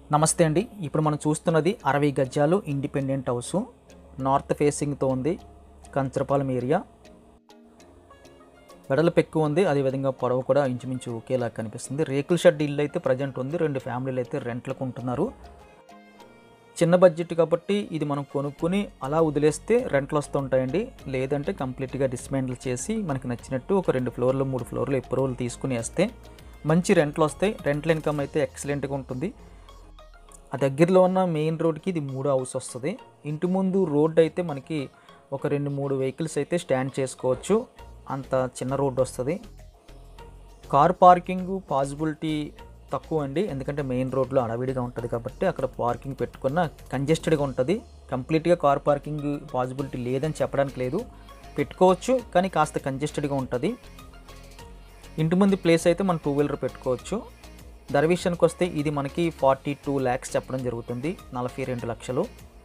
నమస్తే అండి ఇప్పుడు మనం చూస్తున్నది అరవై గజాలు ఇండిపెండెంట్ హౌస్ నార్త్ ఫేసింగ్తో ఉంది కంచరపాలెం ఏరియా వెడల్పు ఎక్కువ ఉంది అదేవిధంగా పొడవు కూడా ఇంచుమించు ఒకేలా కనిపిస్తుంది రేకుల షెడ్ ఇల్లు అయితే ప్రజెంట్ ఉంది రెండు ఫ్యామిలీలు అయితే రెంట్లకు ఉంటున్నారు చిన్న బడ్జెట్ కాబట్టి ఇది మనం కొనుక్కొని అలా వదిలేస్తే రెంట్లు వస్తుంటాయండి లేదంటే కంప్లీట్గా డిస్మాండిల్ చేసి మనకి నచ్చినట్టు ఒక రెండు ఫ్లోర్లు మూడు ఫ్లోర్లు ఎప్రూవల్ తీసుకుని వేస్తే మంచి రెంట్లు వస్తాయి రెంట్ల ఇన్కమ్ అయితే ఎక్సలెంట్గా ఉంటుంది ఆ దగ్గరలో ఉన్న మెయిన్ రోడ్కి ఇది మూడో హౌస్ వస్తుంది ఇంటి ముందు రోడ్ అయితే మనకి ఒక రెండు మూడు వెహికల్స్ అయితే స్టాండ్ చేసుకోవచ్చు అంత చిన్న రోడ్డు వస్తుంది కార్ పార్కింగ్ పాసిబిలిటీ తక్కువ అండి ఎందుకంటే మెయిన్ రోడ్లో అడవిడిగా ఉంటుంది కాబట్టి అక్కడ పార్కింగ్ పెట్టుకున్న కంజెస్టెడ్గా ఉంటుంది కంప్లీట్గా కార్ పార్కింగ్ పాసిబిలిటీ లేదని చెప్పడానికి లేదు పెట్టుకోవచ్చు కానీ కాస్త కంజెస్టెడ్గా ఉంటుంది ఇంటి ముందు ప్లేస్ అయితే మనం టూ వీలర్ పెట్టుకోవచ్చు ధర విషయానికి వస్తే ఇది మనకి ఫార్టీ టూ ల్యాక్స్ చెప్పడం జరుగుతుంది నలభై రెండు లక్షలు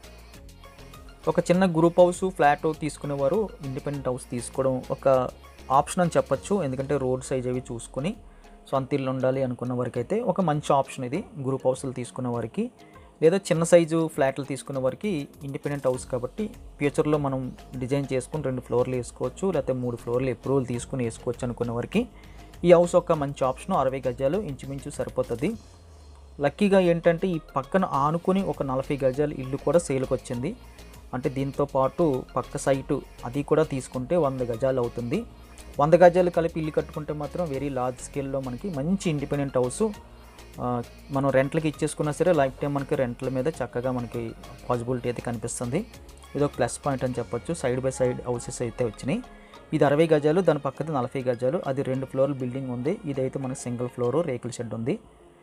ఒక చిన్న గ్రూప్ హౌస్ ఫ్లాట్ తీసుకునేవారు ఇండిపెండెంట్ హౌస్ తీసుకోవడం ఒక ఆప్షన్ అని చెప్పొచ్చు ఎందుకంటే రోడ్ సైజ్ అవి చూసుకొని సొంత ఇల్లు ఉండాలి అనుకున్న వారికి అయితే ఒక మంచి ఆప్షన్ ఇది గ్రూప్ హౌస్లు తీసుకున్న వారికి లేదా చిన్న సైజు ఫ్లాట్లు తీసుకున్న వారికి ఇండిపెండెంట్ హౌస్ కాబట్టి ఫ్యూచర్లో మనం డిజైన్ చేసుకుని రెండు ఫ్లోర్లు వేసుకోవచ్చు లేకపోతే మూడు ఫ్లోర్లు అప్రూవల్ తీసుకుని వేసుకోవచ్చు అనుకున్న వారికి ఈ హౌస్ ఒక మంచి ఆప్షన్ అరవై గజాలు ఇంచుమించు సరిపోతుంది లక్కీగా ఏంటంటే ఈ పక్కన ఆనుకుని ఒక నలభై గజాల ఇల్లు కూడా సేల్కి వచ్చింది అంటే దీంతో పాటు పక్క సైటు అది కూడా తీసుకుంటే వంద గజాలు అవుతుంది వంద గజాలు కలిపి ఇల్లు కట్టుకుంటే మాత్రం వెరీ లార్జ్ స్కేల్లో మనకి మంచి ఇండిపెండెంట్ హౌస్ మనం రెంట్లకి ఇచ్చేసుకున్నా సరే లైఫ్ టైం మనకి రెంట్ల మీద చక్కగా మనకి పాసిబిలిటీ అయితే కనిపిస్తుంది ఇది ఒక ప్లస్ పాయింట్ అని చెప్పొచ్చు సైడ్ బై సైడ్ హౌసెస్ అయితే వచ్చినాయి ఇది అరవై గజాలు దాని పక్కన నలభై గజాలు అది రెండు ఫ్లోర్ బిల్డింగ్ ఉంది ఇదైతే మనకి సింగిల్ ఫ్లోర్ రేకుల షెడ్ ఉంది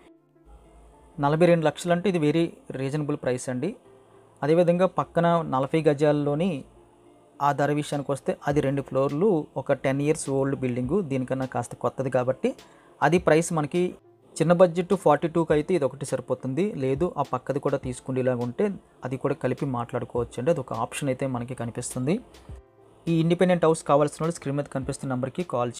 నలభై రెండు లక్షలు అంటే ఇది వెరీ రీజనబుల్ ప్రైస్ అండి అదేవిధంగా పక్కన నలభై గజాల్లోని ఆ ధర విషయానికి వస్తే అది రెండు ఫ్లోర్లు ఒక టెన్ ఇయర్స్ ఓల్డ్ బిల్డింగు దీనికన్నా కాస్త కొత్తది కాబట్టి అది ప్రైస్ మనకి చిన్న బడ్జెట్ ఫార్టీ టూకి అయితే ఇది ఒకటి సరిపోతుంది లేదు ఆ పక్కది కూడా తీసుకునేలాగా ఉంటే అది కూడా కలిపి మాట్లాడుకోవచ్చు అండి అది ఒక ఆప్షన్ అయితే మనకి కనిపిస్తుంది ఈ ఇండిపెండెంట్ హౌస్ కావాల్సిన వాళ్ళు స్క్రీన్ మీద కనిపిస్తున్న నెంబర్కి కాల్